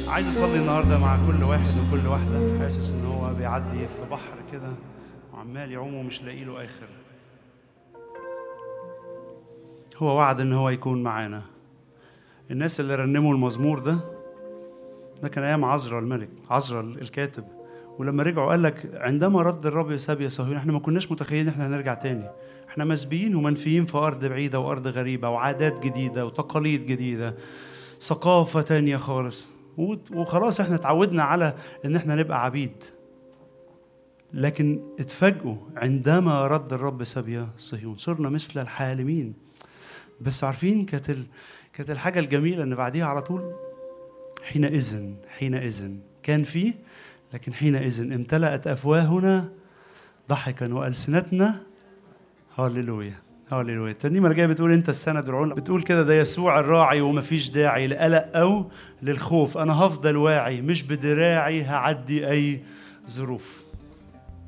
عايز اصلي النهارده مع كل واحد وكل واحده حاسس ان هو بيعدي في بحر كده وعمال يعوم ومش لاقي له اخر هو وعد ان هو يكون معانا الناس اللي رنموا المزمور ده ده كان ايام عزرا الملك عزرا الكاتب ولما رجعوا قال لك عندما رد الرب سبي صهيون احنا ما كناش متخيلين احنا هنرجع تاني احنا مسبيين ومنفيين في ارض بعيده وارض غريبه وعادات جديده وتقاليد جديده ثقافه تانية خالص وخلاص احنا اتعودنا على ان احنا نبقى عبيد لكن اتفاجئوا عندما رد الرب سبي صهيون صرنا مثل الحالمين بس عارفين كانت ال... كانت الحاجه الجميله ان بعديها على طول حينئذ حينئذ كان فيه لكن حينئذ امتلأت أفواهنا ضحكا وألسنتنا هللويا هللويا الترنيمة اللي جاية بتقول أنت السند رعون بتقول كده ده يسوع الراعي ومفيش داعي لقلق أو للخوف أنا هفضل واعي مش بدراعي هعدي أي ظروف